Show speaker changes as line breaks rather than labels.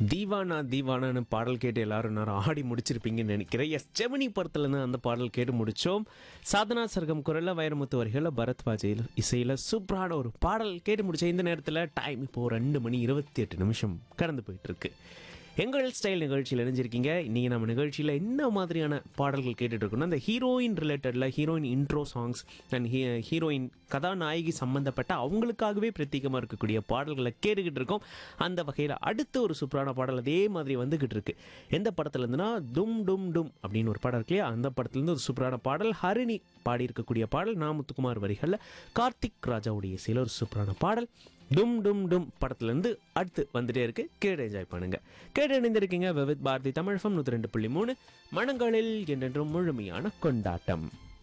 தீவானா தீவானான்னு பாடல் கேட்டு எல்லாரும் நேரம் ஆடி முடிச்சிருப்பீங்கன்னு நினைக்கிறேன் எஸ் ஜெமினி படத்துலேருந்து அந்த பாடல் கேட்டு முடித்தோம் சாதனா சர்க்கம் குரலில் வைரமுத்து வரிகளில் பரத் வாஜையில் இசையில் சூப்பரான ஒரு பாடல் கேட்டு முடிச்ச இந்த நேரத்தில் டைம் இப்போது ரெண்டு மணி இருபத்தி எட்டு நிமிஷம் கடந்து போயிட்டு இருக்கு எங்கள் ஸ்டைல் நிகழ்ச்சியில் இணைஞ்சிருக்கீங்க நீங்கள் நம்ம நிகழ்ச்சியில் என்ன மாதிரியான பாடல்கள் கேட்டுட்டு இருக்கோம்னா இந்த ஹீரோயின் ரிலேட்டடில் heroine intro songs and heroine கதாநாயகி சம்மந்தப்பட்ட அவங்களுக்காகவே பிரத்யேகமாக இருக்கக்கூடிய பாடல்களை கேட்டுக்கிட்டு இருக்கோம் அந்த வகையில் அடுத்த ஒரு சூப்பரான பாடல் அதே மாதிரி வந்துக்கிட்டு இருக்கு எந்த படத்துல இருந்துன்னா டும் டும் டும் அப்படின்னு ஒரு படம் இருக்கு இல்லையா அந்த படத்துலேருந்து ஒரு சூப்பரான பாடல் ஹரிணி பாடி இருக்கக்கூடிய பாடல் நா முத்துக்குமார் வரிகளில் கார்த்திக் ராஜாவுடைய இசையில் ஒரு சூப்பரான பாடல் டும் டும் டும் படத்துலேருந்து அடுத்து வந்துட்டே இருக்கு கேட்டு என்ஜாய் பண்ணுங்க கேட்டு இணைந்திருக்கீங்க விவித் பாரதி தமிழ் ஃபம் நூற்றி ரெண்டு புள்ளி மூணு மனங்களில் என்றென்றும் முழுமையான கொண்டாட்டம்